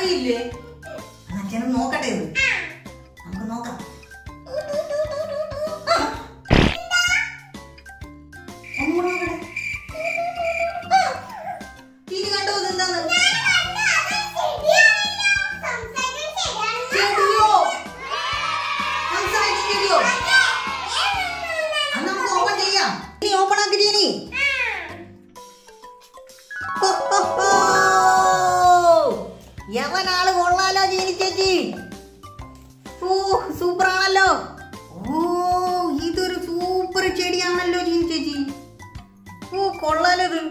അറിയില്ലേ എന്നാ അച്ഛനെ നോക്കട്ടെ ഇത് നമുക്ക് നോക്കാം ആ. ഒന്നുകൂടെ നോക്കട്ടെ ടീവി കണ്ടോ ഇതെന്താന്ന് ചെടിയോ സംസാരിച്ച ചെടിയോ അത് നമുക്ക് ഓപ്പൺ ചെയ്യാം നീ ഓപ്പൺ ആക്കി നീ ഹോ, ഹോ, ഹോ. യവനാള് കൊള്ളാലോ ജീനി ചേച്ചി ഓ സൂപ്പർ ആണല്ലോ ഓ ഇതൊരു സൂപ്പർ ചെടിയാണല്ലോ ജീനി ചേച്ചി ഓ കൊള്ളാലോ ഇത്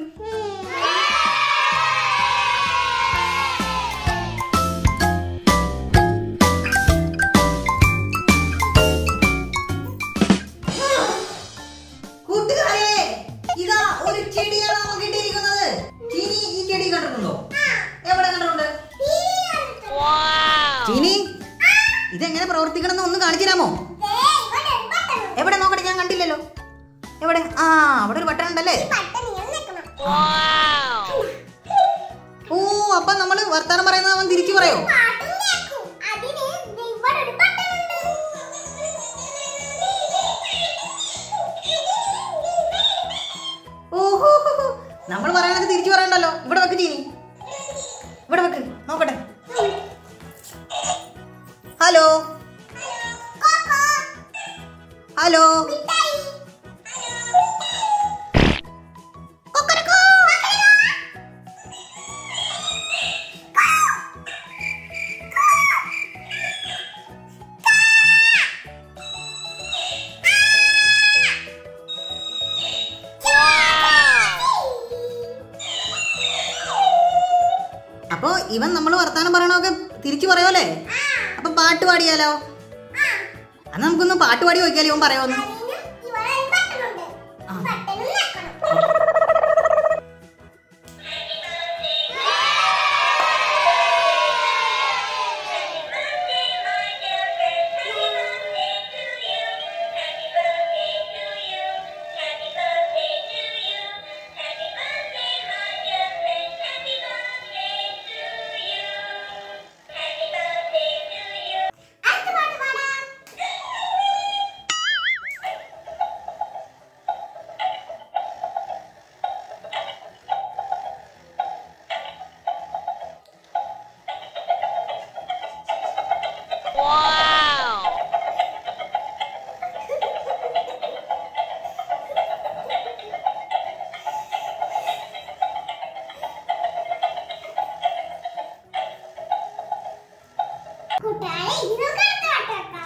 കൂട്ടുകാരെ ഇതാ ഒരു ചെടിയാണ് നമുക്ക് കിട്ടിയിരിക്കുന്നത് ചീനി ഈ ചെടി കണ്ടിട്ടുണ്ടോ എവിടെ കണ്ടിട്ടുണ്ട് ചീനി ഇതെങ്ങനെ പ്രവർത്തിക്കണം എന്ന് ഒന്ന് കാണിച്ചു തരാമോ എവിടെ നോക്കട്ടെ ഞാൻ കണ്ടില്ലല്ലോ എവിടെ ആ അവിടെ ഒരു ബട്ടൺ ഉണ്ടല്ലേ ഓ അപ്പൊ നമ്മള് വർത്താനം പറയുന്നത് അവൻ തിരിച്ചു പറയോ ഓഹോ നമ്മൾ പറയണത് തിരിച്ചു പറയണ്ടല്ലോ ഇവിടെ വെക്ക് ചീനി ഇവിടെ വെക്ക് നോക്കട്ടെ ഹലോ ഹലോ കൊക്കരക്കോ. അപ്പൊ ഇവൻ നമ്മൾ വർത്താനം പറയണൊക്കെ തിരിച്ചു പറയോല്ലേ അപ്പൊ പാട്ട് പാടിയാലോ അന്ന് നമുക്കൊന്ന് പാട്ട് പാടി നോക്കിയാലോ ഇവൻ പറയുമെന്ന് കൂട്ടുകാരെ ഇതിനൊക്കെ കേട്ടോ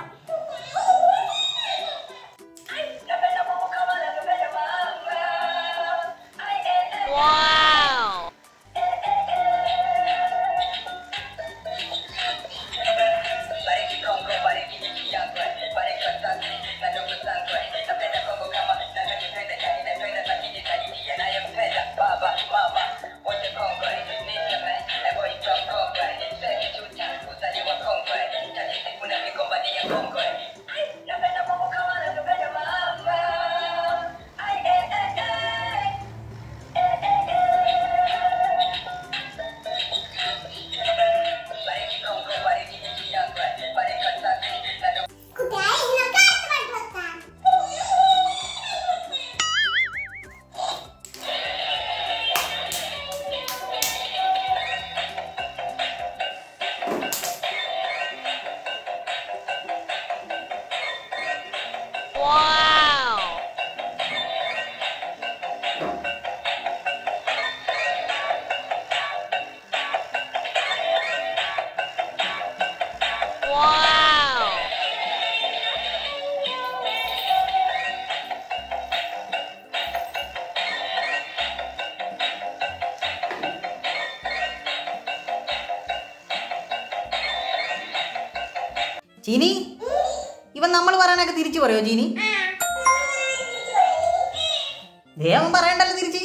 കൂട്ടുകാരെ ഇതിനൊക്കെ കേട്ടോ ചീനി ഇവൻ നമ്മൾ പറയണൊക്കെ തിരിച്ചു പറയോ ചീനി ദേവൻ പറയണ്ടല്ലോ തിരിച്ച്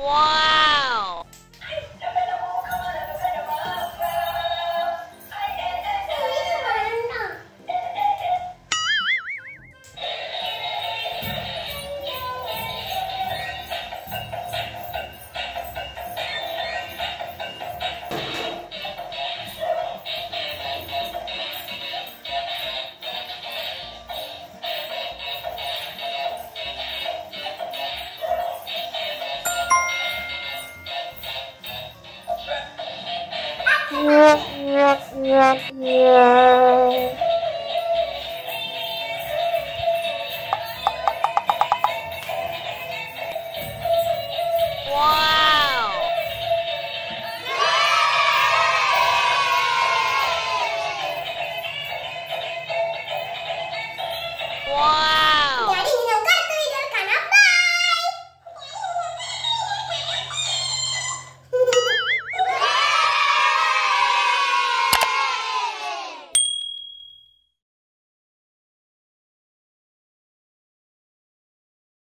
Yeah.